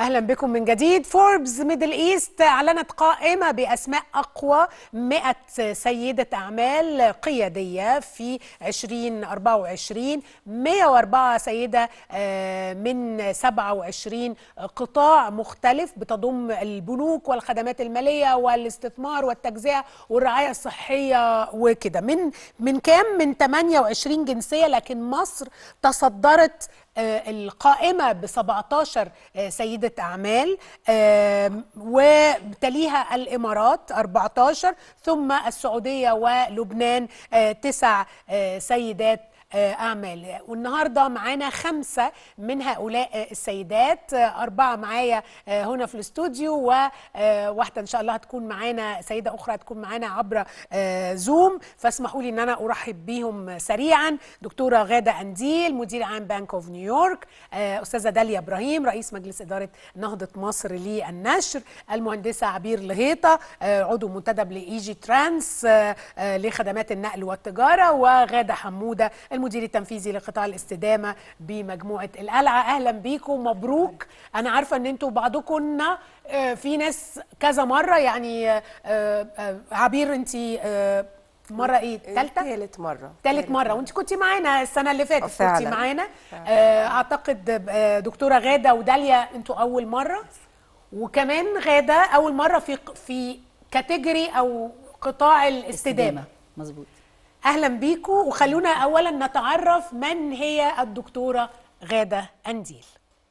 اهلا بكم من جديد فوربس ميدل ايست اعلنت قائمه باسماء اقوى 100 سيده اعمال قياديه في 2024 104 سيده آه، من 27 قطاع مختلف بتضم البنوك والخدمات الماليه والاستثمار والتجزئه والرعايه الصحيه وكده من من كام من 28 جنسيه لكن مصر تصدرت آه، القائمة ب 17 آه، سيدة أعمال آم، وتليها الإمارات 14 ثم السعودية ولبنان آه، تسع آه، سيدات آه، أعمال والنهاردة معانا خمسة من هؤلاء آه، السيدات آه، أربعة معايا آه، هنا في الاستوديو وواحدة إن شاء الله هتكون معانا سيدة أخرى هتكون معانا عبر آه، زوم فاسمحوا لي إن أنا أرحب بيهم سريعا دكتورة غادة أنديل مدير عام بنك أوف نيويورك آه، أستاذة داليا إبراهيم رئيس مجلس إدارة نهضة مصر للنشر المهندسة عبير لهيطة آه، عضو منتدب لإيجي ترانس آه، آه، لخدمات النقل والتجارة وغادة حمودة المدير التنفيذي لقطاع الاستدامة بمجموعة القلعة أهلا بيكم مبروك أنا عارفة أن أنتوا بعضكم آه، في ناس كذا مرة يعني آه، آه، عبير أنت آه، مرة إيه تالتة؟ ثالث مرة تالت مرة وانت كنت معانا السنة اللي فاتت كنت فعلاً. معانا آه، اعتقد آه، دكتورة غادة وداليا انتوا اول مرة وكمان غادة اول مرة في في كاتيجوري او قطاع الاستدامة مظبوط اهلا بيكم وخلونا اولا نتعرف من هي الدكتورة غادة انديل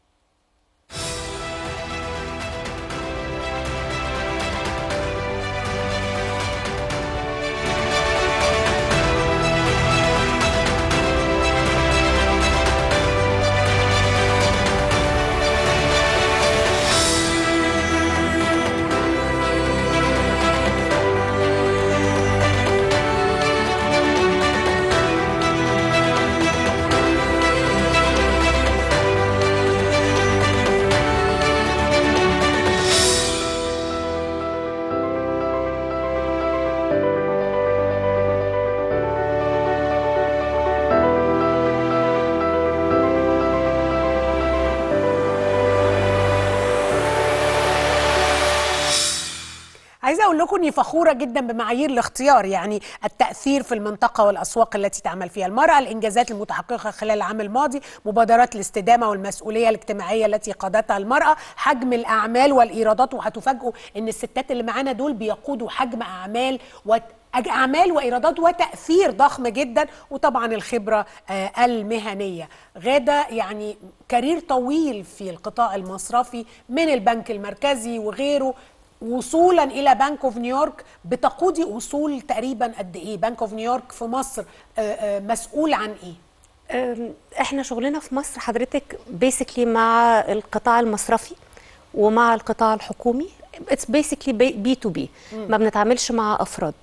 عايزه اقول لكم اني فخوره جدا بمعايير الاختيار يعني التاثير في المنطقه والاسواق التي تعمل فيها المراه الانجازات المتحققه خلال العام الماضي مبادرات الاستدامه والمسؤوليه الاجتماعيه التي قادتها المراه حجم الاعمال والايرادات وهتفاجئوا ان الستات اللي معانا دول بيقودوا حجم اعمال و أج- اعمال وايرادات وتاثير ضخم جدا وطبعا الخبره آه، المهنيه غاده يعني كارير طويل في القطاع المصرفي من البنك المركزي وغيره وصولا الى بنك اوف نيويورك بتقودي اصول تقريبا قد ايه بنك اوف نيويورك في مصر آه، آه، مسؤول عن ايه أم، احنا شغلنا في مصر حضرتك بيسكلي مع القطاع المصرفي ومع القطاع الحكومي اتس بيسكلي بي تو بي ما بنتعاملش مع افراد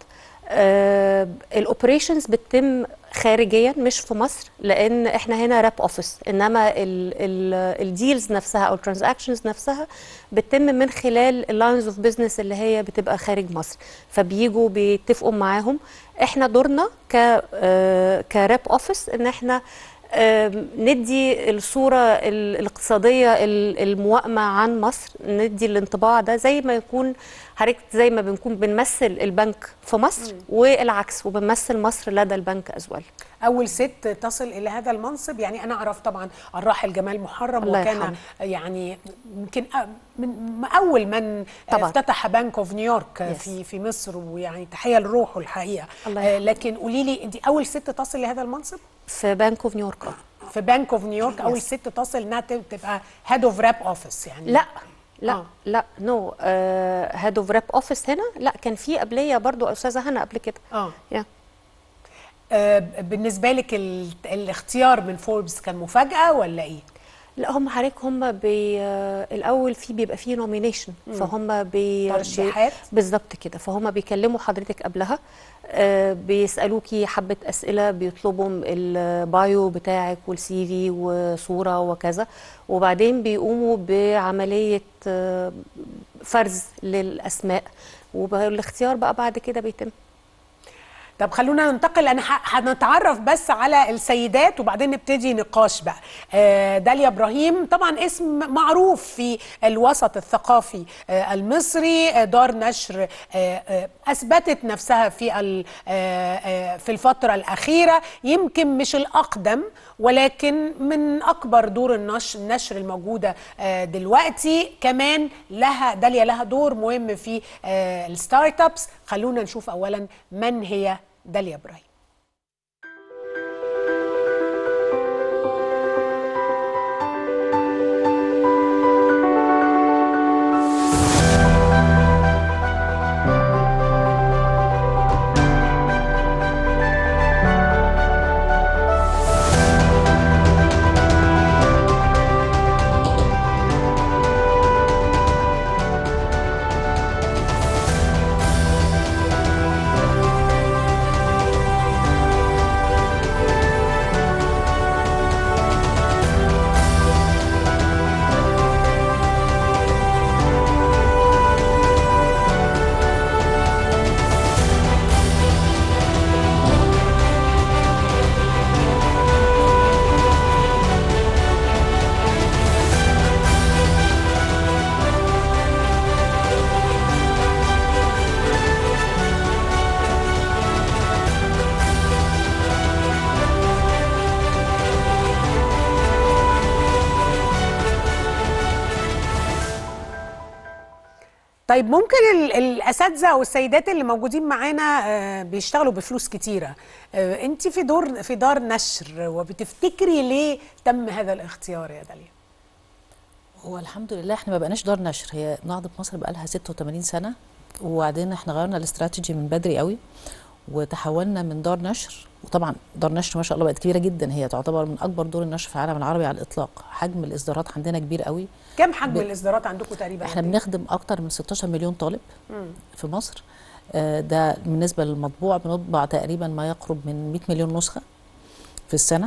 الاوبريشنز بتتم خارجيا مش في مصر لان احنا هنا راب اوفيس انما الديلز نفسها او الترانزاكشنز نفسها بتتم من خلال اللاينز اوف بزنس اللي هي بتبقى خارج مصر فبيجوا بيتفقوا معاهم احنا دورنا ك كراب اوفيس ان احنا آم، ندي الصورة ال- الاقتصادية ال- الموائمة عن مصر ندي الانطباع ده زي ما يكون حضرتك زي ما بنكون بنمثل البنك في مصر والعكس وبنمثل مصر لدى البنك أزوال اول ست تصل الى هذا المنصب يعني انا اعرف طبعا الراحل جمال محرم الله وكان يرحمه. يعني يمكن أ- من اول من طبعاً. افتتح بنك اوف نيويورك Yes. في في مصر ويعني تحيه لروحه الحقيقه الله آه، يرحمه. لكن قولي لي انت اول ست تصل لهذا المنصب في بنك اوف نيويورك آه. في بنك اوف نيويورك اول Yes. ست تصل انها تبقى هيد اوف راب اوفيس يعني لا لا آه. لا نو هيد اوف راب اوفيس هنا لا كان في قبليه برضو استاذه هنا قبل كده اه يا آه، بالنسبه لك ال- الاختيار من فوربس كان مفاجاه ولا ايه لا هم حضرتك هم بي آه، الاول في بيبقى فيه نومينيشن فهم بي ترشيحات. بي- بالظبط كده فهم بيكلموا حضرتك قبلها آه، بيسالوكي حبه اسئله بيطلبوا البايو بتاعك والسي في وصوره وكذا وبعدين بيقوموا بعمليه آه، فرز للاسماء والاختيار بقى بعد كده بيتم طب خلونا ننتقل انا ح- هنتعرف بس على السيدات وبعدين نبتدي نقاش بقى آه، داليا ابراهيم طبعا اسم معروف في الوسط الثقافي آه، المصري آه، دار نشر آه، آه، اثبتت نفسها في ال- آه، آه، في الفتره الاخيره يمكن مش الاقدم ولكن من اكبر دور النشر النشر الموجوده آه، دلوقتي كمان لها داليا لها دور مهم في آه، الستارت ابس خلونا نشوف اولا من هي داليا ابراهيم طيب ممكن ال- الاساتذه او السيدات اللي موجودين معانا آه، بيشتغلوا بفلوس كتيره آه، انت في دور في دار نشر وبتفتكري ليه تم هذا الاختيار يا داليا هو الحمد لله احنا ما بقناش دار نشر هي نهضة مصر بقى لها 86 سنة وبعدين احنا غيرنا الاستراتيجي من بدري قوي وتحولنا من دار نشر وطبعا دار نشر ما شاء الله بقت كبيرة جدا هي تعتبر من أكبر دور النشر في العالم العربي على الإطلاق حجم الإصدارات عندنا كبير قوي كم حجم ب- الاصدارات عندكم تقريبا احنا قد إيه؟ بنخدم أكتر من 16 مليون طالب في مصر آه، ده بالنسبة للمطبوع بنطبع تقريبا ما يقرب من 100 مليون نسخة في السنة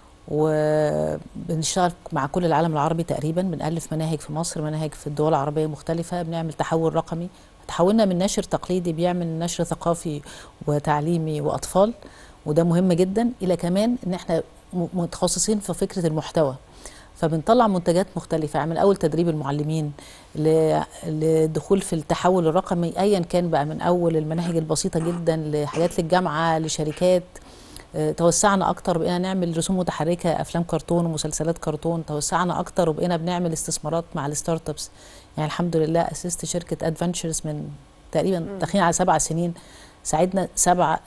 وبنشتغل مع كل العالم العربي تقريبا بنألف مناهج في مصر مناهج في الدول العربية مختلفة بنعمل تحول رقمي تحولنا من نشر تقليدي بيعمل نشر ثقافي وتعليمي وأطفال وده مهم جدا إلى كمان إن احنا م- متخصصين في فكرة المحتوى فبنطلع منتجات مختلفة يعني من أول تدريب المعلمين ل- للدخول في التحول الرقمي أيا كان بقى من أول المناهج البسيطة جدا لحاجات للجامعة لشركات آه، توسعنا اكتر بقينا نعمل رسوم متحركه افلام كرتون ومسلسلات كرتون توسعنا اكتر وبقينا بنعمل استثمارات مع الستارت ابس يعني الحمد لله اسست شركه ادفنتشرز من تقريبا داخلين على سبع سنين ساعدنا سبعة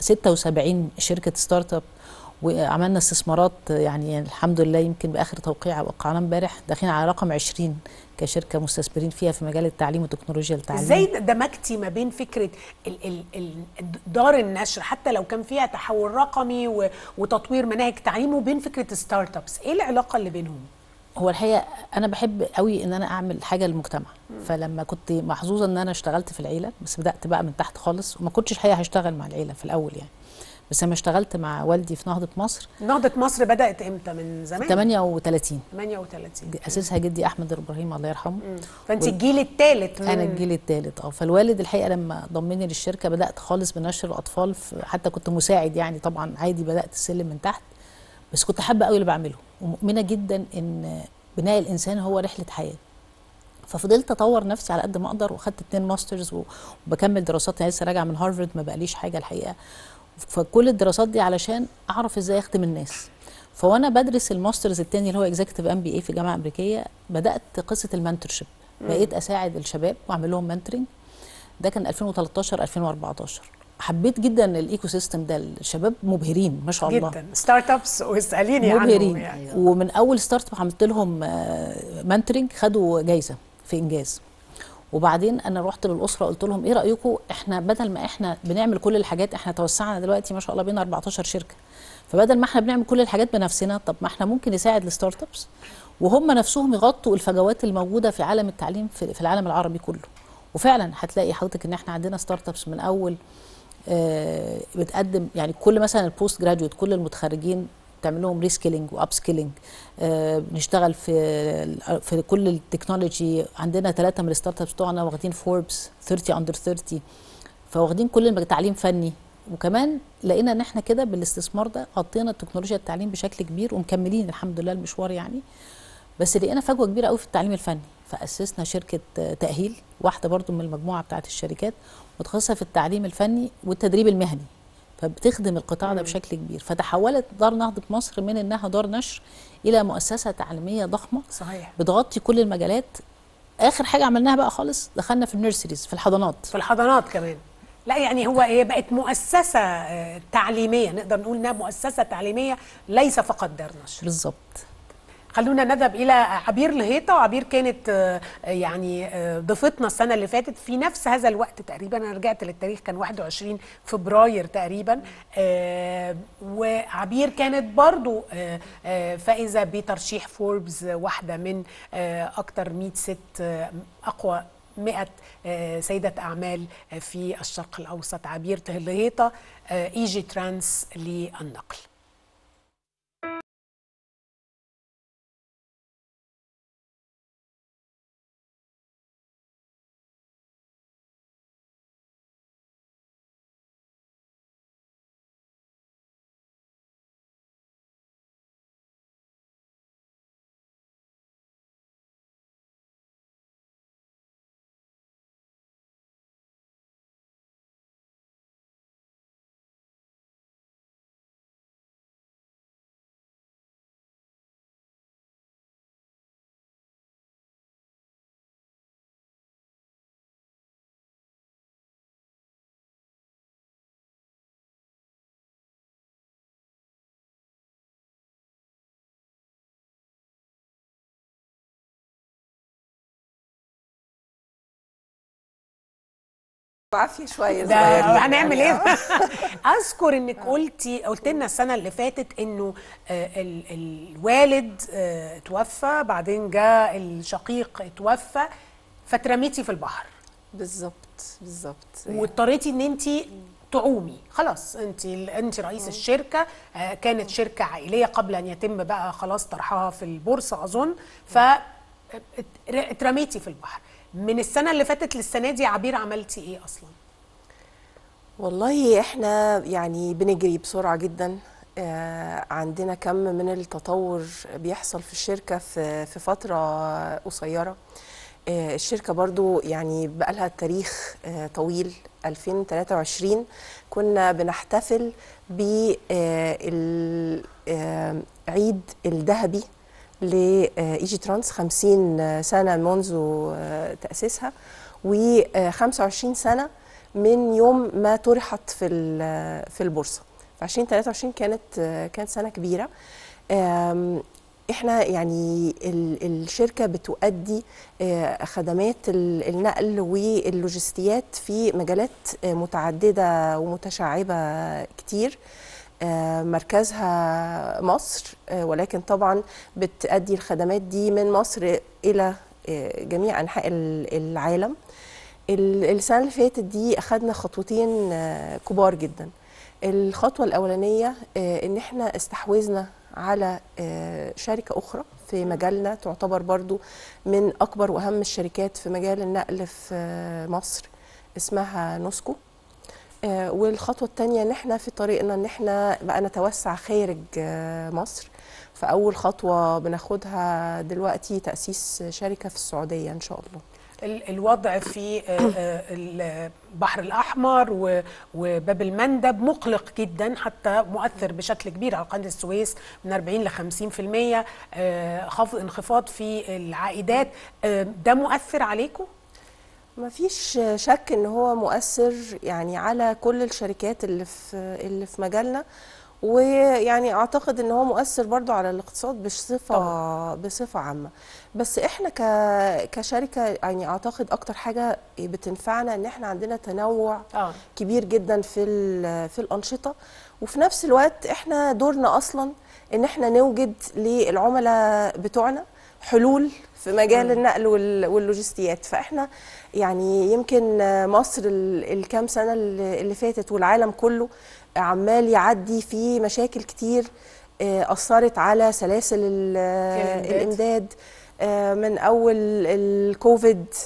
76 شركه ستارت اب وعملنا استثمارات يعني الحمد لله يمكن باخر توقيع وقعنا امبارح داخلين على رقم 20 كشركه مستثمرين فيها في مجال التعليم وتكنولوجيا التعليم ازاي دمجتي ما بين فكره ال ال ال دار النشر حتى لو كان فيها تحول رقمي و- وتطوير مناهج تعليم وبين فكره ستارت ابس ايه العلاقه اللي بينهم هو الحقيقه انا بحب قوي ان انا اعمل حاجه للمجتمع فلما كنت محظوظه ان انا اشتغلت في العيله بس بدات بقى من تحت خالص وما كنتش الحقيقه هشتغل مع العيله في الاول يعني بس لما اشتغلت مع والدي في نهضه مصر نهضه مصر بدات امتى من زمان 38 38 اسسها جدي احمد ابراهيم الله يرحمه فانت وال- الجيل الثالث انا الجيل الثالث اه فالوالد الحقيقه لما ضمني للشركه بدات خالص بنشر الاطفال في حتى كنت مساعد يعني طبعا عادي بدات السلم من تحت بس كنت حابه قوي اللي بعمله ومؤمنه جدا ان بناء الانسان هو رحله حياه ففضلت اطور نفسي على قد ما اقدر واخدت اتنين ماسترز و- وبكمل دراسات يعني لسه راجعه من هارفرد ما بقاليش حاجه الحقيقه فكل الدراسات دي علشان اعرف ازاي اخدم الناس فوانا بدرس الماسترز التاني اللي هو اكزيكتيف ام بي اي في جامعه امريكيه بدات قصه المنتورشيب بقيت اساعد الشباب واعمل لهم منتورنج ده كان 2013 2014 حبيت جدا الايكو سيستم ده الشباب مبهرين ما شاء الله جدا ستارت ابس واساليني عنهم مبهرين يعني ومن اول ستارت اب عملت لهم منتورنج خدوا جايزه في انجاز وبعدين انا رحت للاسره قلت لهم ايه رايكم احنا بدل ما احنا بنعمل كل الحاجات احنا توسعنا دلوقتي ما شاء الله بينا 14 شركه فبدل ما احنا بنعمل كل الحاجات بنفسنا طب ما احنا ممكن نساعد الستارت ابس وهم نفسهم يغطوا الفجوات الموجوده في عالم التعليم في, في العالم العربي كله وفعلا هتلاقي حضرتك ان احنا عندنا ستارت ابس من اول آه، بتقدم يعني كل مثلا البوست جراجويت كل المتخرجين تعمل لهم ريسكيلينج واب سكيلينج بنشتغل في في كل التكنولوجي عندنا ثلاثه من الستارت ابس بتوعنا واخدين فوربس 30 اندر 30 فواخدين كل الم- تعليم فني وكمان لقينا ان احنا كده بالاستثمار ده غطينا التكنولوجيا التعليم بشكل كبير ومكملين الحمد لله المشوار يعني بس لقينا فجوه كبيره قوي في التعليم الفني فاسسنا شركه آه، تاهيل واحده برضو من المجموعه بتاعه الشركات متخصصه في التعليم الفني والتدريب المهني فبتخدم القطاع ده بشكل كبير فتحولت دار نهضه مصر من انها دار نشر الى مؤسسه تعليميه ضخمه صحيح بتغطي كل المجالات اخر حاجه عملناها بقى خالص دخلنا في النيرسريز في الحضانات في الحضانات كمان لا يعني هو هي بقت مؤسسة آه، تعليمية نقدر نقول انها مؤسسة تعليمية ليس فقط دار نشر بالظبط خلونا نذهب الى عبير لهيطه وعبير كانت آه، يعني آه، ضيفتنا السنه اللي فاتت في نفس هذا الوقت تقريبا انا رجعت للتاريخ كان 21 فبراير تقريبا آه، وعبير كانت برضو آه، آه، فائزه بترشيح فوربس واحده من آه، اكتر 100 ست آه، اقوى 100 آه، سيدة أعمال آه، في الشرق الأوسط عبير لهيطة إيجي ترانس للنقل بعافيه شويه ده صغيرين هنعمل يعني. ايه اذكر انك قلتي قلت لنا السنه اللي فاتت انه آه، ال- الوالد آه، توفى بعدين جاء الشقيق اتوفى فترميتي في البحر بالظبط بالظبط واضطريتي ان انت تعومي خلاص انت انت رئيس الشركه آه، كانت شركه عائليه قبل ان يتم بقى خلاص طرحها في البورصه اظن ف ات- اترميتي في البحر من السنه اللي فاتت للسنه دي عبير عملتي ايه اصلا والله احنا يعني بنجري بسرعه جدا آه، عندنا كم من التطور بيحصل في الشركه في في فتره قصيره آه، الشركه برضو يعني بقالها تاريخ آه، طويل 2023 كنا بنحتفل بالعيد الذهبي لإيجي ترانس 50 سنة منذ آه، تأسيسها و25 سنة من يوم ما طرحت في ال- في البورصة في 2023 كانت آه، كانت سنة كبيرة آم، احنا يعني ال- الشركة بتؤدي آه، خدمات ال- النقل واللوجستيات في مجالات آه، متعددة ومتشعبة كتير آه، مركزها مصر آه، ولكن طبعا بتأدي الخدمات دي من مصر إلى آه، جميع أنحاء ال- العالم ال- السنة اللي فاتت دي أخدنا خطوتين آه، كبار جدا الخطوة الأولانية آه، إن إحنا استحوذنا على آه، شركة أخرى في مجالنا تعتبر برضو من أكبر وأهم الشركات في مجال النقل في آه، مصر اسمها نوسكو آه، والخطوة التانية ان احنا في طريقنا ان احنا بقى نتوسع خارج آه، مصر فأول خطوة بناخدها دلوقتي تأسيس شركة في السعودية إن شاء الله ال- الوضع في آه، آه، البحر الأحمر و- وباب المندب مقلق جدا حتى مؤثر بشكل كبير على قناة السويس من 40 ل 50% آه، خفض انخفاض في العائدات آه، ده مؤثر عليكم؟ ما فيش شك ان هو مؤثر يعني على كل الشركات اللي في اللي في مجالنا ويعني اعتقد ان هو مؤثر برضو على الاقتصاد بصفه بصفه عامه بس احنا ك كشركه يعني اعتقد اكتر حاجه بتنفعنا ان احنا عندنا تنوع اه كبير جدا في ال- في الانشطه وفي نفس الوقت احنا دورنا اصلا ان احنا نوجد للعملاء بتوعنا حلول في مجال النقل وال- واللوجستيات فاحنا يعني يمكن مصر ال- الكام سنه اللي اللي فاتت والعالم كله عمال يعدي في مشاكل كتير آه، اثرت على سلاسل ال- الإمداد. الامداد آه، من اول الكوفيد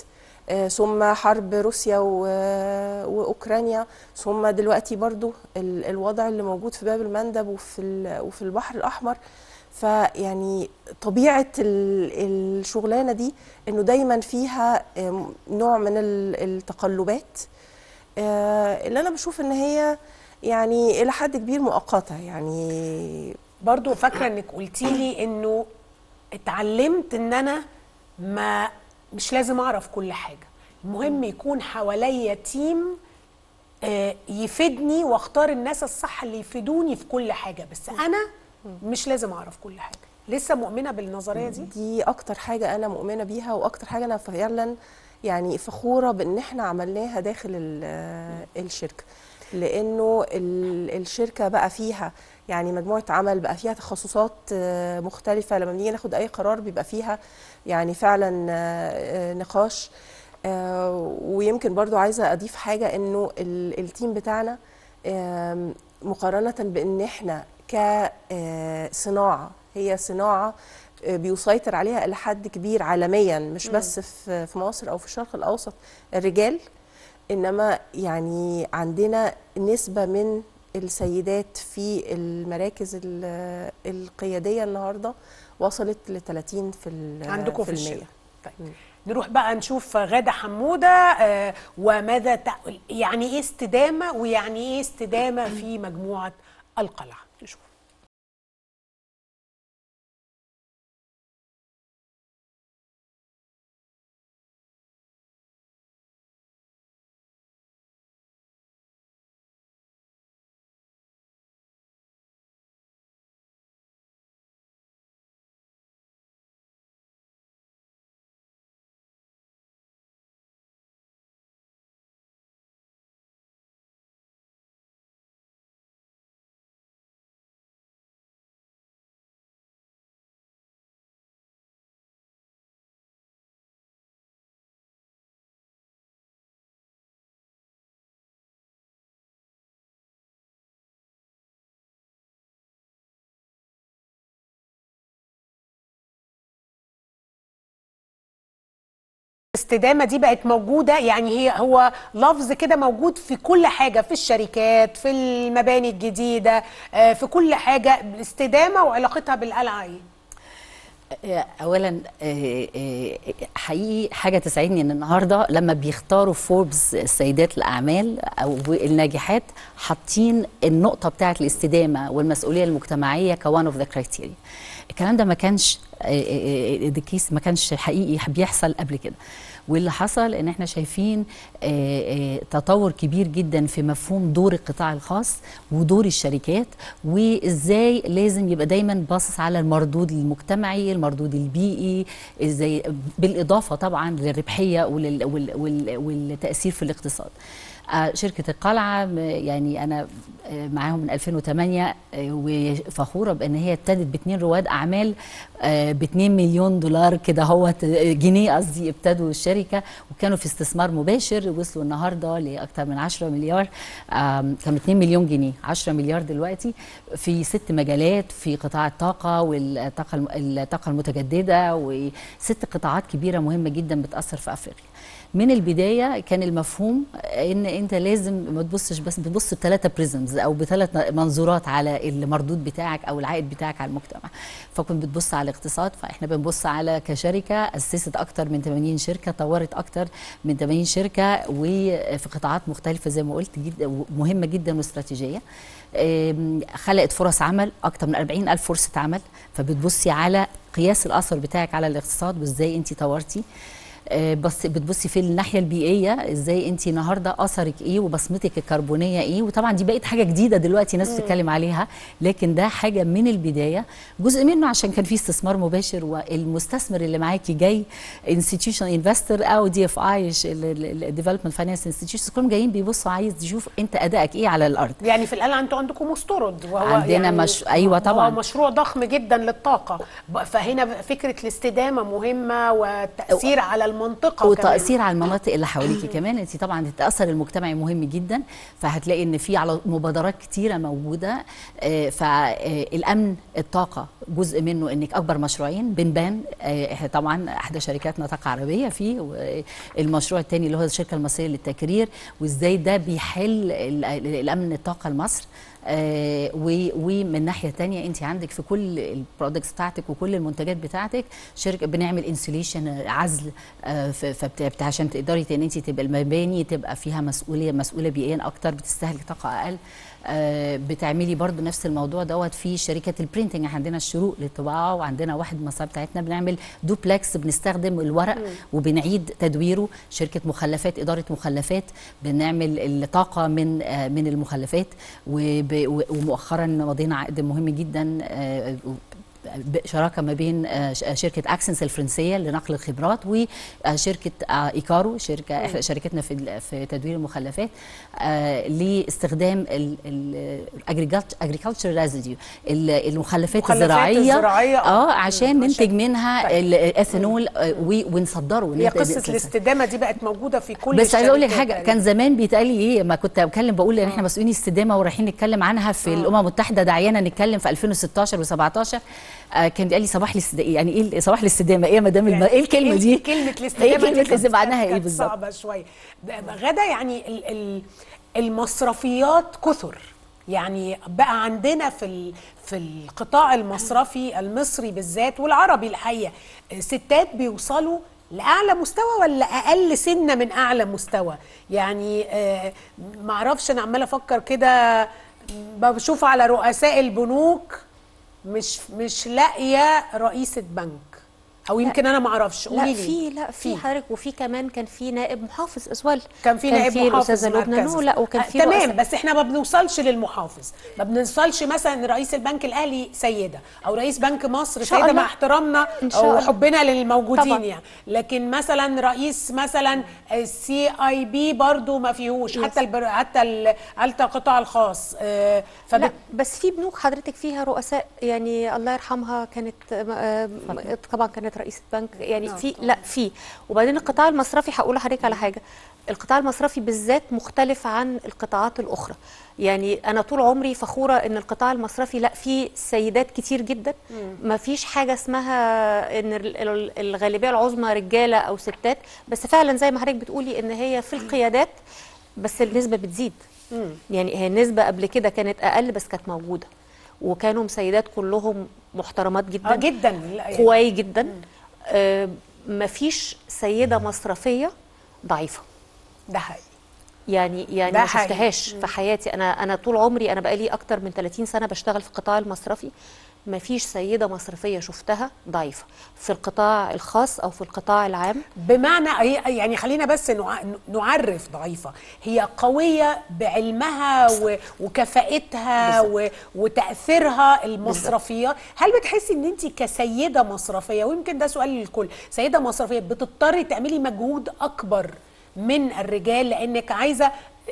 آه، ثم حرب روسيا و- واوكرانيا ثم دلوقتي برضو ال- الوضع اللي موجود في باب المندب وفي ال- وفي البحر الاحمر فيعني طبيعه ال- الشغلانه دي انه دايما فيها آم، نوع من ال- التقلبات آه، اللي انا بشوف ان هي يعني الى حد كبير مؤقته يعني برضو فاكره انك قلتي لي انه اتعلمت ان انا ما مش لازم اعرف كل حاجه المهم يكون حواليا تيم آه، يفيدني واختار الناس الصح اللي يفيدوني في كل حاجه بس انا مش لازم اعرف كل حاجه لسه مؤمنه بالنظريه دي دي اكتر حاجه انا مؤمنه بيها واكتر حاجه انا فعلا يعني فخوره بان احنا عملناها داخل ال- الشركه لانه ال- الشركه بقى فيها يعني مجموعه عمل بقى فيها تخصصات آه، مختلفه لما بنيجي ناخد اي قرار بيبقى فيها يعني فعلا آه، آه، نقاش آه، ويمكن برضو عايزه اضيف حاجه انه ال- التيم بتاعنا آم، مقارنه بان احنا كصناعه هي صناعه آه، بيسيطر عليها الى حد كبير عالميا مش بس في في مصر او في الشرق الاوسط الرجال انما يعني عندنا نسبه من السيدات في المراكز ال- القياديه النهارده وصلت ل 30 في ال- عندكم في المية. الشركه طيب نروح بقى نشوف غادة حمودة آه، وماذا تع... يعني ايه استدامة ويعني ايه استدامة في مجموعة القلعة نشوف الاستدامة دي بقت موجودة يعني هي هو لفظ كده موجود في كل حاجة في الشركات في المباني الجديدة آه، في كل حاجة الاستدامة وعلاقتها بالقلعة ايه؟ اولا آه، آه، حقيقي حاجه تسعدني ان النهارده لما بيختاروا فوربس سيدات الاعمال او الناجحات حاطين النقطه بتاعه الاستدامه والمسؤوليه المجتمعيه كوان اوف ذا كرايتيريا الكلام ده ما كانش الكيس ما كانش حقيقي بيحصل قبل كده واللي حصل ان احنا شايفين آه، آه، تطور كبير جدا في مفهوم دور القطاع الخاص ودور الشركات وازاي لازم يبقى دايما باصص على المردود المجتمعي المردود البيئي ازاي بالاضافه طبعا للربحيه ولل وال وال والتاثير في الاقتصاد آه، شركة القلعة م- يعني أنا آه، معاهم من 2008 آه، وفخورة بأن هي ابتدت باتنين رواد أعمال ب 2 مليون دولار كده هو جنيه قصدي ابتدوا الشركة وكانوا في استثمار مباشر وصلوا النهاردة لأكثر من 10 مليار آم، كانوا 2 مليون جنيه 10 مليار دلوقتي في ست مجالات في قطاع الطاقة والطاقة الم- الطاقة المتجددة وست قطاعات كبيرة مهمة جدا بتأثر في أفريقيا من البدايه كان المفهوم ان انت لازم ما تبصش بس بتبص بثلاثه بريزمز او بثلاث منظورات على المردود بتاعك او العائد بتاعك على المجتمع فكنت بتبص على الاقتصاد فاحنا بنبص على كشركه اسست اكتر من 80 شركه طورت اكتر من 80 شركه وفي قطاعات مختلفه زي ما قلت جدا مهمه جدا واستراتيجيه آم، خلقت فرص عمل اكتر من 40 الف فرصه عمل فبتبصي على قياس الاثر بتاعك على الاقتصاد وازاي انت طورتي آه، بس بتبصي في الناحيه البيئيه ازاي انت النهارده اثرك ايه وبصمتك الكربونيه ايه وطبعا دي بقت حاجه جديده دلوقتي ناس بتتكلم عليها لكن ده حاجه من البدايه جزء منه عشان كان في استثمار مباشر والمستثمر اللي معاكي جاي انستتيوشن انفستور او دي اف اي الديفلوبمنت فاينانس انستتيوشنز كلهم جايين بيبصوا عايز يشوف انت ادائك ايه على الارض يعني في القلعة انتوا عندكم مسترد وهو عندنا يعني مش- أيوة طبعاً. هو مشروع ضخم جدا للطاقة ب- فهنا فكرة الاستدامة مهمة والتأثير على المنطقه كمان. وتاثير على المناطق اللي حواليكي كمان انت طبعا التاثر المجتمعي مهم جدا فهتلاقي ان في على مبادرات كتيره موجوده آه، فالامن الطاقه جزء منه انك اكبر مشروعين بنبان آه، احنا طبعا احدى شركاتنا طاقه عربيه فيه والمشروع الثاني اللي هو الشركه المصريه للتكرير وازاي ده بيحل ال- ال- الامن الطاقه لمصر آه، و- ومن ناحيه تانية انت عندك في كل البرودكتس بتاعتك وكل المنتجات بتاعتك شركه بنعمل انسوليشن عزل آه، ف- فبت- بت- عشان تقدري ان انت تبقى المباني تبقى فيها مسؤوليه مسؤوله بيئيا اكتر بتستهلك طاقه اقل آه، بتعملي برضو نفس الموضوع دوت في شركه البرينتنج إحنا عندنا الشروق للطباعه وعندنا واحد من المصانع بتاعتنا بنعمل دوبلكس بنستخدم الورق وبنعيد تدويره شركه مخلفات اداره مخلفات بنعمل الطاقه من آه، من المخلفات وب- و- ومؤخرا مضينا عقد مهم جدا آه، شراكه ما بين آه، ش- شركه اكسنس الفرنسيه لنقل الخبرات وشركه آه، ايكارو شركه احدى شركتنا في ال- في تدوير المخلفات آه، لاستخدام الاجريكلتشر ريزيديو المخلفات المخلفات الزراعيه الزراعية، آه. اه عشان مم، ننتج عشان- منها الاثانول آه، و- ونصدره هي نت- قصه نت- الاستدامه دي بقت موجوده في كل بس عايزه اقول لك الشركات حاجه كان زمان بيتقال لي ايه ما كنت بتكلم بقول ان احنا مسؤولين استدامه ورايحين نتكلم عنها في الامم المتحده دعيانا نتكلم في 2016 و17 آه كان بيقال لي صباح الاستدامه يعني ايه صباح الاستدامه ايه يا مدام الم... ايه الكلمه دي كلمة ايه الاستدامة كلمه دي كانت- الاستدامه معناها ايه كانت بالظبط صعبة شوية ب- غدا يعني ال ال المصرفيات كثر يعني بقى عندنا في ال في القطاع المصرفي المصري بالذات والعربي الحقيقة ستات بيوصلوا لأعلى مستوى ولا أقل سنة من أعلى مستوى يعني آه معرفش أنا عمالة أفكر كده بشوف على رؤساء البنوك مش مش لاقيه رئيسه بنك او يمكن انا ما اعرفش لا قولي لي في لا في حضرتك وفي كمان كان في نائب محافظ اسوال كان في نائب محافظ الاستاذه لبنى مركزي. نو لا وكان آه، في تمام رؤساء- بس احنا ما بنوصلش للمحافظ ما بنوصلش مثلا ان رئيس البنك الاهلي سيده او رئيس بنك مصر شاء سيده الله. مع احترامنا إن شاء او الله. حبنا للموجودين طبعا. يعني لكن مثلا رئيس مثلا السي اي بي برضو ما فيهوش Yes. حتى البر... حتى ال... حتى القطاع الخاص آه، فبت... لا بس في بنوك حضرتك فيها رؤساء يعني الله يرحمها كانت آه، آه، طبعا كانت رئيسه بنك يعني في لا في وبعدين القطاع المصرفي هقول لحضرتك على حاجه القطاع المصرفي بالذات مختلف عن القطاعات الاخرى يعني انا طول عمري فخوره ان القطاع المصرفي لا فيه سيدات كتير جدا ما فيش حاجه اسمها ان ال- ال- الغالبيه العظمى رجاله او ستات بس فعلا زي ما حضرتك بتقولي ان هي في القيادات بس النسبه بتزيد يعني هي النسبه قبل كده كانت اقل بس كانت موجوده وكانوا مسيدات كلهم محترمات جدا اه جدا لا يعني قواي جدا آه مفيش سيده مصرفيه ضعيفه ده حقيقي يعني يعني ده ما حقيقي. شفتهاش في حياتي انا انا طول عمري انا بقالي اكتر من 30 سنه بشتغل في القطاع المصرفي ما فيش سيده مصرفيه شفتها ضعيفه في القطاع الخاص او في القطاع العام بمعنى هي- يعني خلينا بس نع- نعرف ضعيفة هي قوية بعلمها و- وكفاءتها و- وتأثيرها المصرفية هل بتحسي ان انت كسيدة مصرفية ويمكن ده سؤال للكل سيدة مصرفية بتضطري تعملي مجهود اكبر من الرجال لانك عايزة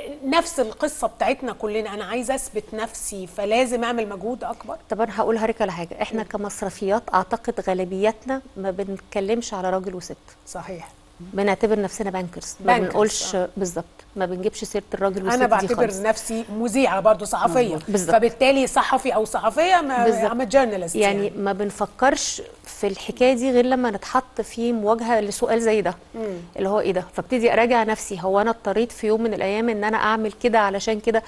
نفس القصة بتاعتنا كلنا انا عايزة اثبت نفسي فلازم اعمل مجهود اكبر طب انا هقول لحضرتك على حاجه احنا كمصرفيات اعتقد غالبيتنا ما بنتكلمش على راجل وست صحيح بنعتبر نفسنا بانكرز ما Bankers، بنقولش آه. بالظبط ما بنجيبش سيره الراجل والست انا دي بعتبر خالص نفسي مذيعه برضو صحفيه بالظبط. فبالتالي صحفي او صحفيه ما بالظبط. ام جورنالست يعني, يعني ما بنفكرش في الحكايه دي غير لما نتحط في مواجهه لسؤال زي ده اللي هو ايه ده فابتدي اراجع نفسي هو انا اضطريت في يوم من الايام ان انا اعمل كده علشان كده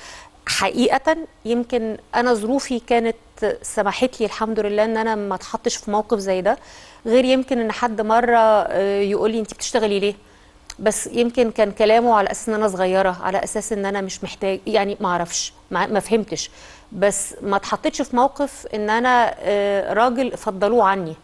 حقيقه يمكن انا ظروفي كانت سمحت لي الحمد لله ان انا ما اتحطش في موقف زي ده غير يمكن ان حد مره آه، يقول لي انت بتشتغلي ليه بس يمكن كان كلامه على اساس ان انا صغيره على اساس ان انا مش محتاج يعني ما اعرفش ما ما فهمتش بس ما اتحطيتش في موقف ان انا آه، راجل فضلوه عني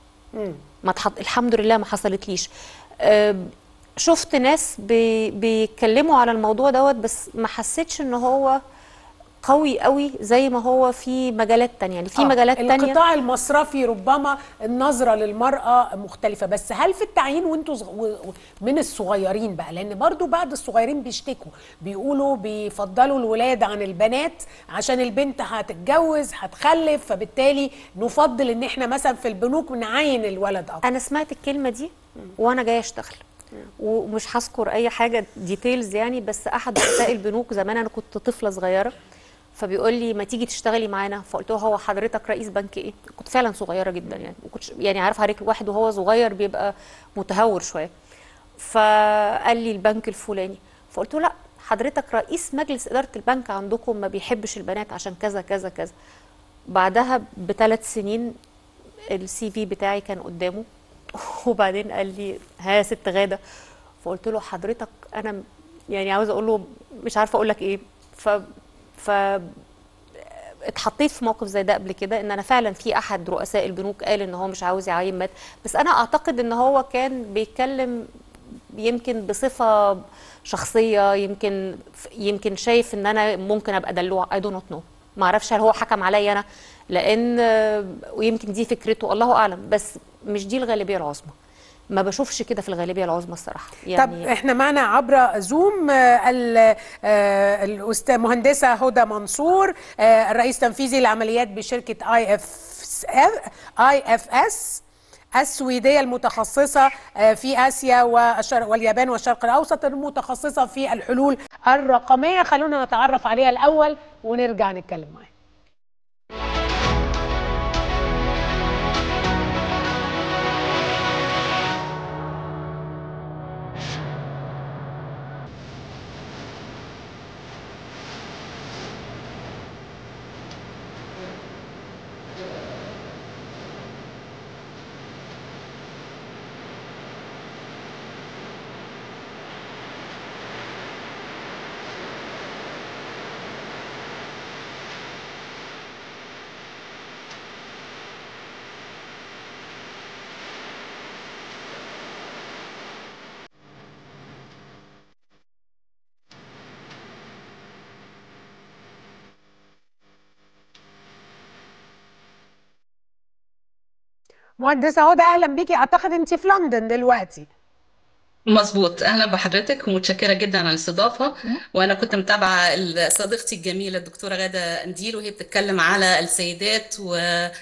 ما اتحط الحمد لله ما حصلتليش آه، شفت ناس بي... بيتكلموا على الموضوع دوت بس ما حسيتش ان هو قوي قوي زي ما هو في مجالات تانية يعني في آه، مجالات تانية القطاع المصرفي ربما النظره للمراه مختلفه بس هل في التعيين وانتوا صغ... و... و- من الصغيرين بقى لان برضو بعض الصغيرين بيشتكوا بيقولوا بيفضلوا الولاد عن البنات عشان البنت هتتجوز هتخلف فبالتالي نفضل ان احنا مثلا في البنوك نعين الولد اكتر انا سمعت الكلمه دي وانا جايه اشتغل ومش هذكر اي حاجه ديتيلز يعني بس احد رؤساء البنوك زمان انا كنت طفله صغيره فبيقول لي ما تيجي تشتغلي معانا فقلت له هو حضرتك رئيس بنك ايه كنت فعلا صغيره جدا يعني وكنت يعني عارف حضرتك الواحد وهو صغير بيبقى متهور شويه فقال لي البنك الفلاني فقلت له لا حضرتك رئيس مجلس اداره البنك عندكم ما بيحبش البنات عشان كذا كذا كذا بعدها بثلاث سنين السي في بتاعي كان قدامه وبعدين قال لي ها يا ست غاده فقلت له حضرتك انا م- يعني عاوزه اقول له مش عارفه اقول لك ايه ف ف اتحطيت في موقف زي ده قبل كده ان انا فعلا في احد رؤساء البنوك قال ان هو مش عاوز يعين مات بس انا اعتقد ان هو كان بيتكلم يمكن بصفه شخصيه يمكن يمكن شايف ان انا ممكن ابقى دلوع اي دونت نو ما اعرفش هل هو حكم عليا انا لان ويمكن دي فكرته الله اعلم بس مش دي الغالبيه العظمى ما بشوفش كده في الغالبيه العظمى الصراحه طب احنا معنا عبر زوم آه، ال- آه، الاستاذ مهندسه هدى منصور آه، الرئيس التنفيذي للعمليات بشركه اي اف اي اف اس السويديه المتخصصه آه، في اسيا والشرق واليابان والشرق الاوسط المتخصصه في الحلول الرقميه خلونا نتعرف عليها الاول ونرجع نتكلم معاها مهندسه هدى اهلا بيكي اعتقد انت في لندن دلوقتي مظبوط اهلا بحضرتك ومتشكره جدا على الاستضافه وانا كنت متابعه ال- صديقتي الجميله الدكتوره غاده انديل وهي بتتكلم على السيدات و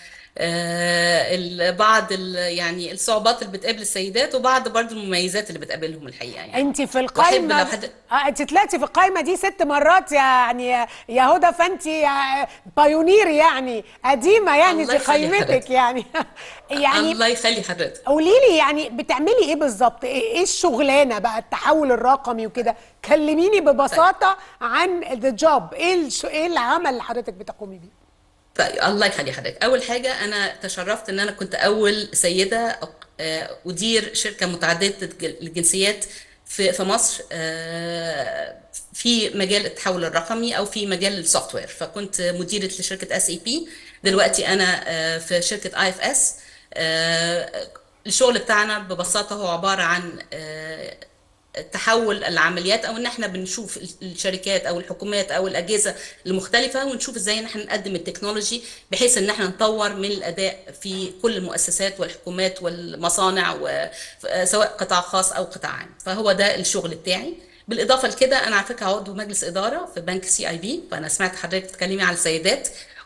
آه، ال- بعض ال- يعني الصعوبات اللي بتقابل السيدات وبعض برضو المميزات اللي بتقابلهم الحقيقه يعني انت في واحب القايمه لو حد اه انت طلعتي في القايمه دي ست مرات يعني يا هدى فانت بايونير يعني قديمه يعني الله دي يخلي قايمتك حضرتك. يعني يعني الله يخلي حضرتك قولي لي يعني بتعملي ايه بالظبط ايه إيه الشغلانه بقى التحول الرقمي وكده كلميني ببساطه عن ذا جوب ايه الش... ايه العمل اللي حضرتك بتقومي بيه طيب الله يخلي حضرتك اول حاجه انا تشرفت ان انا كنت اول سيده آه، ادير شركه متعدده الج- الجنسيات في في مصر آه، في مجال التحول الرقمي او في مجال السوفت وير فكنت مديره لشركه اس اي بي دلوقتي انا آه، في شركه اي اف اس الشغل بتاعنا ببساطه هو عباره عن آه، تحول العمليات او ان احنا بنشوف الشركات او الحكومات او الاجهزه المختلفه ونشوف ازاي ان احنا نقدم التكنولوجي بحيث ان احنا نطور من الاداء في كل المؤسسات والحكومات والمصانع و- سواء قطاع خاص او قطاع عام فهو ده الشغل بتاعي بالاضافه لكده انا على فكره عضو مجلس اداره في بنك سي اي بي فانا سمعت حضرتك بتتكلمي على السيدات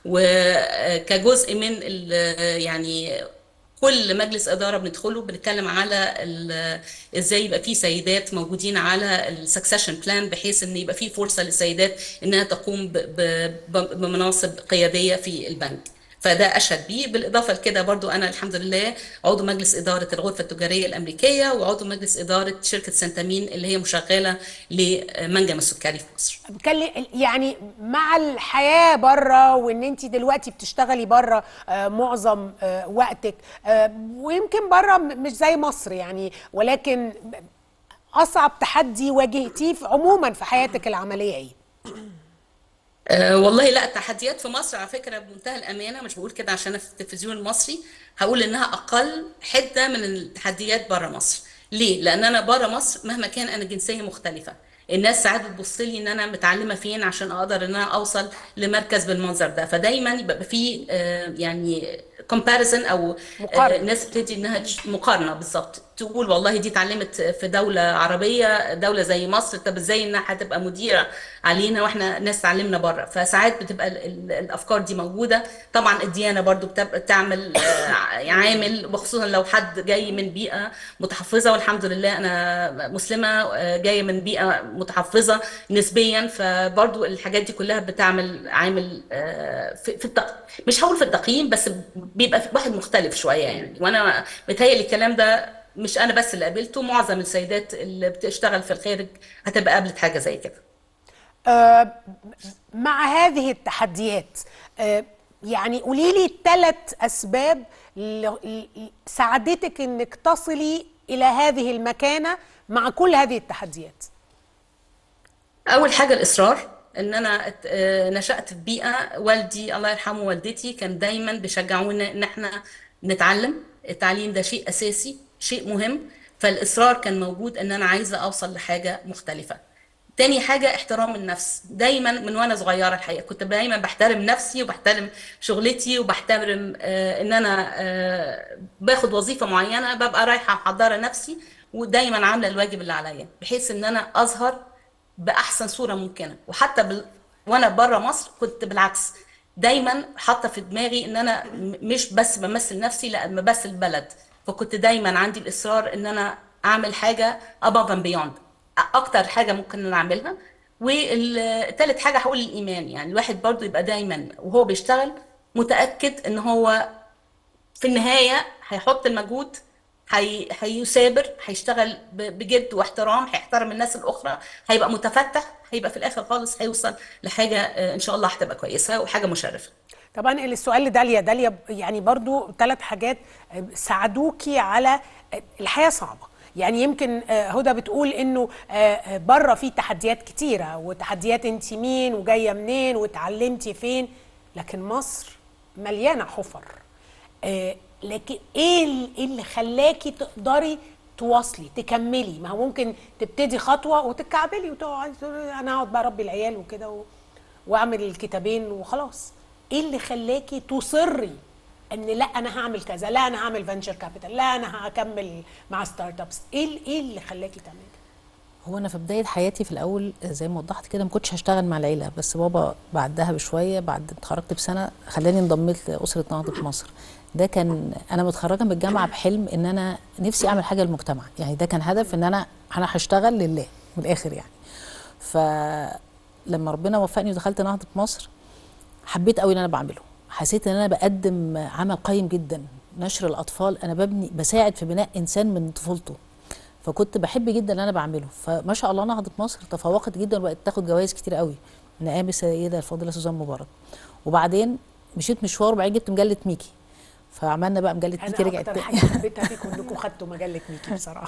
وكجزء من ال- يعني كل مجلس اداره بندخله بنتكلم على ال- ازاي يبقى في سيدات موجودين على السكسيشن بلان بحيث ان يبقى في فرصه للسيدات انها تقوم ب- ب- ب- بمناصب قياديه في البنك فده اشهد بيه بالاضافه لكده برضو انا الحمد لله عضو مجلس اداره الغرفه التجاريه الامريكيه وعضو مجلس اداره شركه سنتامين اللي هي مشغله لمنجم السكري في مصر بتكلم يعني مع الحياه بره وان انت دلوقتي بتشتغلي بره آه، معظم آه، وقتك آه، ويمكن بره م- مش زي مصر يعني ولكن اصعب تحدي واجهتيه في- عموما في حياتك العمليه ايه؟ أه والله لا التحديات في مصر على فكرة بمنتهى الأمانة مش بقول كده عشان أنا في التلفزيون المصري هقول إنها أقل حدة من التحديات بره مصر ليه؟ لأن أنا بره مصر مهما كان أنا جنسية مختلفة الناس ساعات بتبص لي ان انا متعلمه فين عشان اقدر ان انا اوصل لمركز بالمنظر ده فدايما يبقى في آه، يعني كومباريزن او آه، مقارنة. الناس بتبتدي انها تش- مقارنه بالظبط تقول والله دي اتعلمت في دولة عربية دولة زي مصر طب ازاي انها هتبقى مديرة علينا واحنا ناس اتعلمنا بره فساعات بتبقى ال- ال- الافكار دي موجودة طبعا الديانة برضو بتبقى بتعمل آه، عامل وخصوصا لو حد جاي من بيئة متحفظة والحمد لله انا مسلمة آه، جاية من بيئة متحفظة نسبيا فبرضو الحاجات دي كلها بتعمل عامل آه، في في التق... مش هقول في التقييم بس بيبقى في واحد مختلف شوية يعني وانا متهيألي الكلام ده مش انا بس اللي قابلته معظم السيدات اللي بتشتغل في الخارج هتبقى قابلت حاجة زي كده آه، مع هذه التحديات آه، يعني قولي لي ثلاث اسباب ل- ل- ساعدتك انك تصلي الى هذه المكانه مع كل هذه التحديات اول حاجه الاصرار ان انا ات- آه، نشأت في بيئه والدي الله يرحمه والدتي كان دايما بيشجعونا ان احنا نتعلم التعليم ده شيء اساسي شيء مهم فالاصرار كان موجود ان انا عايزه اوصل لحاجه مختلفه تاني حاجة احترام النفس دايما من وانا صغيرة الحقيقة كنت دايما بحترم نفسي وبحترم شغلتي وبحترم آه ان انا آه باخد وظيفة معينة ببقى رايحة محضرة نفسي ودايما عاملة الواجب اللي عليا بحيث ان انا اظهر باحسن صورة ممكنة وحتى بال... وانا بره مصر كنت بالعكس دايما حاطة في دماغي ان انا م- مش بس بمثل نفسي لا بمثل البلد فكنت دايما عندي الاصرار ان انا اعمل حاجة above and beyond اكتر حاجه ممكن ان أنا اعملها والتالت حاجه هقول الايمان يعني الواحد برضو يبقى دايما وهو بيشتغل متاكد ان هو في النهايه هيحط المجهود هي... هيثابر هيشتغل ب- بجد واحترام هيحترم الناس الاخرى هيبقى متفتح هيبقى في الاخر خالص هيوصل لحاجه آه، ان شاء الله هتبقى كويسه وحاجه مشرفه طبعا السؤال لداليا داليا يعني برضو ثلاث حاجات ساعدوكي على الحياة صعبة يعني يمكن آه، هدى بتقول انه آه، بره في تحديات كتيرة وتحديات انت مين وجاية منين واتعلمتي فين لكن مصر مليانة حفر آه، لكن ايه ال- إيه اللي خلاكي تقدري تواصلي تكملي ما هو ممكن تبتدي خطوة وتتكعبلي وتقعدي تقولي انا هقعد بقى اربي العيال وكده و... واعمل الكتابين وخلاص ايه اللي خلاكي تصري ان لا انا هعمل كذا لا انا هعمل فينشر كابيتال لا انا هكمل مع ستارت ابس ايه ال- ايه اللي خلاكي تعملي كده هو انا في بدايه حياتي في الاول زي ما وضحت كده ما كنتش هشتغل مع العيله بس بابا بعدها بشويه بعد ما اتخرجت بسنه خلاني انضميت لاسره نهضه مصر ده كان انا متخرجه من الجامعه بحلم ان انا نفسي اعمل حاجه للمجتمع يعني ده كان هدف ان انا انا هشتغل لله من الاخر يعني فلما ربنا وفقني ودخلت نهضه مصر حبيت قوي اللي انا بعمله حسيت ان انا بقدم عمل قيم جدا نشر الاطفال انا ببني بساعد في بناء انسان من طفولته فكنت بحب جدا اللي انا بعمله فما شاء الله نهضه مصر تفوقت جدا وبقت تاخد جوائز كتير قوي من ايام السيده الفاضله سوزان مبارك وبعدين مشيت مشوار وبعدين جبت مجله ميكي فعملنا بقى مجله ميكي انا رجعت اكتر تاني. حاجه حبيتها فيكم انكم خدتوا مجله ميكي بصراحه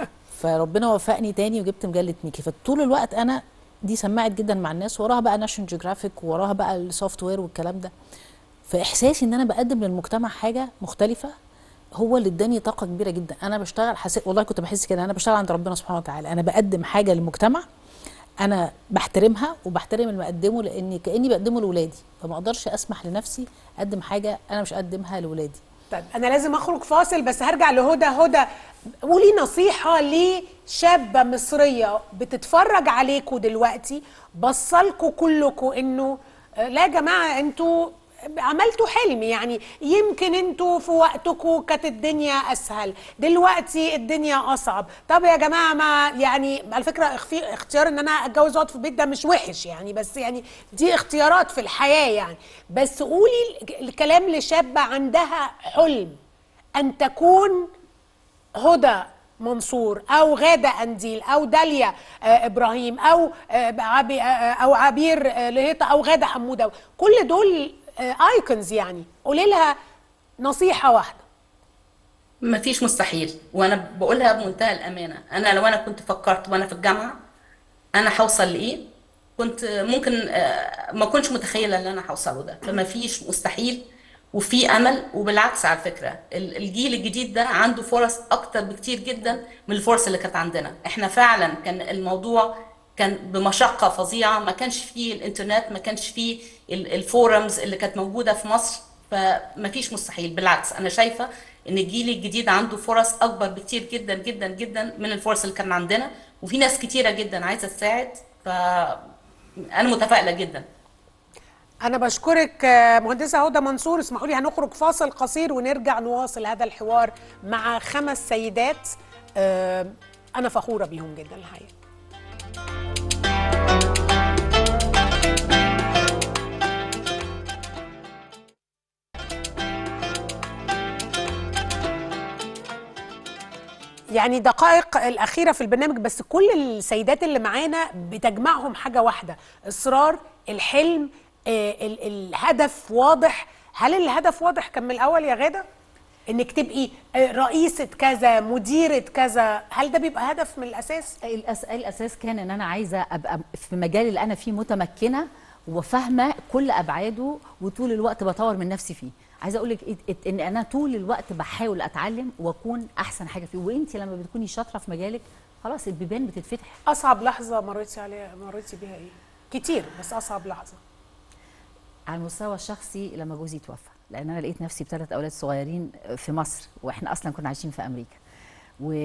فربنا وفقني تاني وجبت مجله ميكي فطول الوقت انا دي سمعت جدا مع الناس وراها بقى ناشونال جيوغرافيك وراها بقى السوفت وير والكلام ده فاحساسي ان انا بقدم للمجتمع حاجه مختلفه هو اللي اداني طاقه كبيره جدا انا بشتغل حسيت والله كنت بحس كده انا بشتغل عند ربنا سبحانه وتعالى انا بقدم حاجه للمجتمع انا بحترمها وبحترم اللي بقدمه لاني كاني بقدمه لاولادي فما اقدرش اسمح لنفسي اقدم حاجه انا مش اقدمها لاولادي طيب انا لازم اخرج فاصل بس هرجع لهدى هدى قولي نصيحه لشابه مصريه بتتفرج عليكم دلوقتي بصلكوا كلكم انه آه، لا يا جماعه انتوا عملتوا حلم يعني يمكن انتوا في وقتكم كانت الدنيا اسهل دلوقتي الدنيا اصعب طب يا جماعه ما يعني على فكره اخفي- اختيار ان انا اتجوز واقعد في البيت ده مش وحش يعني بس يعني دي اختيارات في الحياه يعني بس قولي ال- الكلام لشابه عندها حلم ان تكون هدى منصور او غاده انديل او داليا آه، ابراهيم او آه، عبي آه، او عبير آه، لهيطه او غاده حموده كل دول ايكونز يعني قولي لها نصيحه واحده ما فيش مستحيل وانا بقولها بمنتهى الامانه انا لو انا كنت فكرت وانا في الجامعه انا هوصل لايه كنت ممكن آه، ما كنتش متخيله ان انا هوصله ده فما فيش مستحيل وفي امل وبالعكس على فكره ال- الجيل الجديد ده عنده فرص اكتر بكتير جدا من الفرص اللي كانت عندنا احنا فعلا كان الموضوع كان بمشقه فظيعه ما كانش فيه الانترنت ما كانش فيه ال- الفورums اللي كانت موجوده في مصر فمفيش مستحيل بالعكس انا شايفه ان الجيل الجديد عنده فرص اكبر بكتير جدا جدا جدا من الفرص اللي كان عندنا وفي ناس كتيره جدا عايزه تساعد فانا متفائله جدا أنا بشكرك آه، مهندسة هدى منصور اسمحوا لي هنخرج فاصل قصير ونرجع نواصل هذا الحوار مع خمس سيدات آه، أنا فخورة بيهم جدا الحقيقة يعني دقائق الأخيرة في البرنامج بس كل السيدات اللي معانا بتجمعهم حاجة واحدة إصرار الحلم آه، ال- الهدف واضح هل الهدف واضح كان من الأول يا غادة؟ إنك تبقي آه، رئيسة كذا مديرة كذا هل ده بيبقى هدف من الأساس؟ الأس... الاساس كان ان انا عايزه ابقى في مجال اللي انا فيه متمكنه وفاهمه كل ابعاده وطول الوقت بطور من نفسي فيه عايزه اقول لك ان انا طول الوقت بحاول اتعلم واكون احسن حاجه فيه وانت لما بتكوني شاطره في مجالك خلاص البيبان بتتفتح أصعب لحظة مريتي عليها مريتي بيها إيه؟ كتير بس أصعب لحظة على المستوى الشخصي لما جوزي توفى لان انا لقيت نفسي بثلاث اولاد صغيرين في مصر واحنا اصلا كنا عايشين في امريكا و...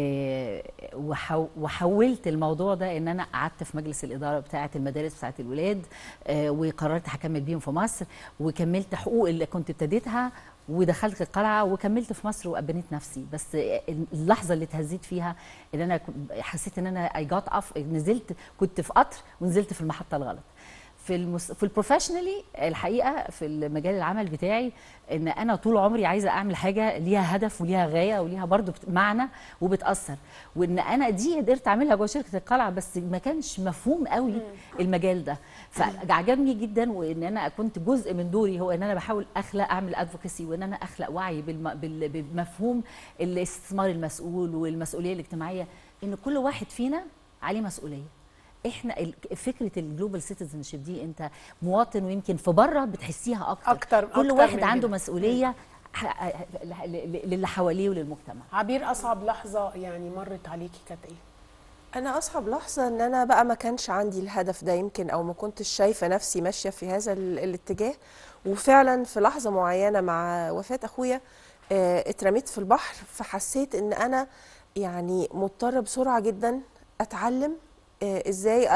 وحو... وحولت الموضوع ده ان انا قعدت في مجلس الاداره بتاعه المدارس بتاعه الولاد آه، وقررت هكمل بيهم في مصر وكملت حقوق اللي كنت ابتديتها ودخلت القلعه وكملت في مصر وابنيت نفسي بس اللحظه اللي اتهزيت فيها ان انا كنت- حسيت ان انا اي جات اف نزلت كنت في قطر ونزلت في المحطه الغلط في المس... في البروفيشنالي الحقيقه في المجال العمل بتاعي ان انا طول عمري عايزه اعمل حاجه ليها هدف وليها غايه وليها برضو بت- معنى وبتاثر وان انا دي قدرت اعملها جوه شركه القلعه بس ما كانش مفهوم قوي المجال ده فعجبني جدا وان انا كنت جزء من دوري هو ان انا بحاول اخلق اعمل ادفوكسي وان انا اخلق وعي بالم... بال... بمفهوم الاستثمار المسؤول والمسؤوليه الاجتماعيه ان كل واحد فينا عليه مسؤوليه احنا ال- فكره الجلوبال سيتيزنشيب دي انت مواطن ويمكن في بره بتحسيها اكتر أكتر- كل أكتر واحد من عنده كده. مسؤوليه ح- ل- ل- للي حواليه وللمجتمع عبير أصعب لحظة يعني مرت عليكي كانت إيه؟ انا اصعب لحظه ان انا بقى ما كانش عندي الهدف ده يمكن او ما كنتش شايفه نفسي ماشيه في هذا ال- الاتجاه وفعلا في لحظه معينه مع وفاه اخويا آه، اترميت في البحر فحسيت ان انا يعني مضطره بسرعه جدا اتعلم آه، ازاي آه،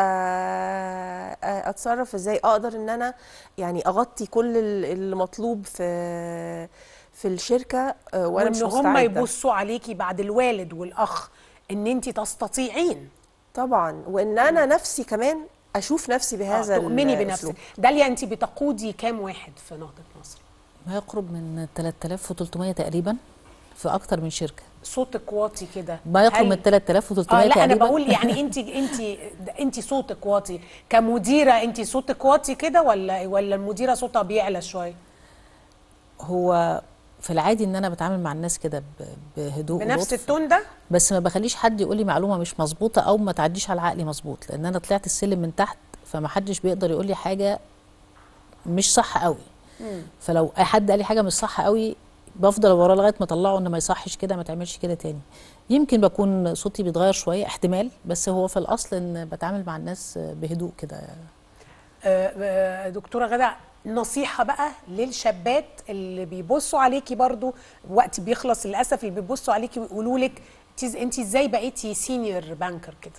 آه، اتصرف ازاي اقدر ان انا يعني اغطي كل ال- المطلوب في في الشركه آه، وانا مش وإن هم مستعده يبصوا عليكي بعد الوالد والأخ إن أنت تستطيعين طبعا وان انا نفسي كمان اشوف نفسي بهذا آه، تؤمني الأسلوب. بنفسك داليا انت بتقودي كام واحد في نهضه مصر ما يقرب من 3300 تقريبا في اكتر من شركه صوتك واطي كده ما يقرب هل- من 3300 اه لا تقريبا انا بقول يعني انت انت انت صوتك واطي كمديره انت صوتك واطي كده ولا ولا المديره صوتها بيعلى شويه هو في العادي ان انا بتعامل مع الناس كده ب- بهدوء بنفس ولطف. التون ده بس ما بخليش حد يقول لي معلومه مش مظبوطه او ما تعديش على عقلي مظبوط لان انا طلعت السلم من تحت فما حدش بيقدر يقول لي حاجه مش صح قوي فلو اي حد قال لي حاجه مش صح قوي بفضل وراه لغايه ما اطلعه ان ما يصحش كده ما تعملش كده تاني يمكن بكون صوتي بيتغير شويه احتمال بس هو في الاصل ان بتعامل مع الناس بهدوء كده آه، آه، دكتوره غدا نصيحه بقى للشابات اللي بيبصوا عليكي برضو وقت بيخلص للاسف اللي بيبصوا عليكي ويقولوا لك انت ازاي بقيتي سينيور بانكر كده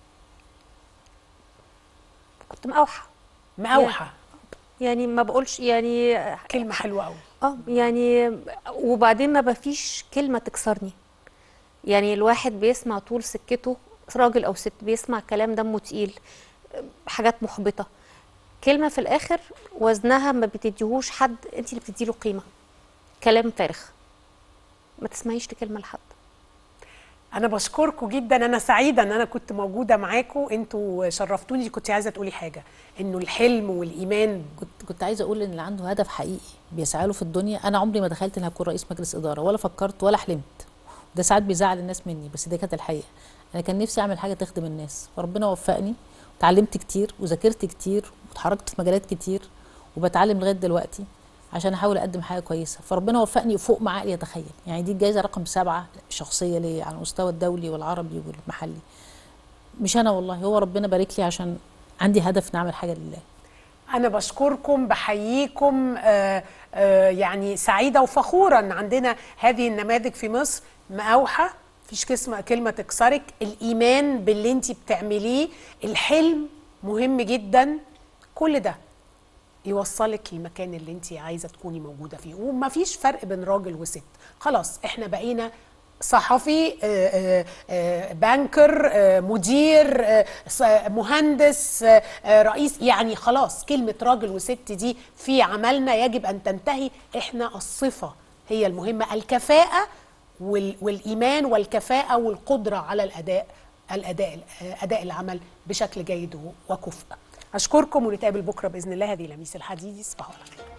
كنت مقاوحه مقاوحه يعني ما بقولش يعني كلمه حلوه قوي اه يعني وبعدين ما بفيش كلمه تكسرني يعني الواحد بيسمع طول سكته راجل او ست بيسمع كلام دمه تقيل حاجات محبطه كلمه في الاخر وزنها ما بتديهوش حد انت اللي بتديله قيمه كلام فارغ ما تسمعيش لكلمه لحد انا بشكركم جدا انا سعيده ان انا كنت موجوده معاكم انتوا شرفتوني كنت عايزه تقولي حاجه انه الحلم والايمان كنت كنت عايزه اقول ان اللي عنده هدف حقيقي بيسعى له في الدنيا انا عمري ما دخلت اني هكون رئيس مجلس اداره ولا فكرت ولا حلمت ده ساعات بيزعل الناس مني بس دي كانت الحقيقه انا كان نفسي اعمل حاجه تخدم الناس فربنا وفقني وتعلمت كتير وذاكرت كتير واتحركت في مجالات كتير وبتعلم لغايه دلوقتي عشان احاول اقدم حاجه كويسه فربنا وفقني فوق ما عقلي يتخيل يعني دي الجائزه رقم سبعه شخصيه ليا على المستوى الدولي والعربي والمحلي مش انا والله هو ربنا بارك لي عشان عندي هدف نعمل حاجه لله أنا بشكركم بحييكم آه، آه، يعني سعيدة وفخورة إن عندنا هذه النماذج في مصر مقاوحة مفيش كلمة كلمة تكسرك الإيمان باللي أنت بتعمليه الحلم مهم جدا كل ده يوصلك للمكان اللي انت عايزه تكوني موجوده فيه ومفيش فرق بين راجل وست خلاص احنا بقينا صحفي آه، آه، آه، بانكر آه، مدير آه، ص- مهندس آه، آه، رئيس يعني خلاص كلمة راجل وست دي في عملنا يجب أن تنتهي احنا الصفة هي المهمة الكفاءة وال- والإيمان والكفاءة والقدرة على الأداء الأداء آه، أداء العمل بشكل جيد وكفء أشكركم ونتقابل بكرة بإذن الله هذه لميس الحديدي صباح الخير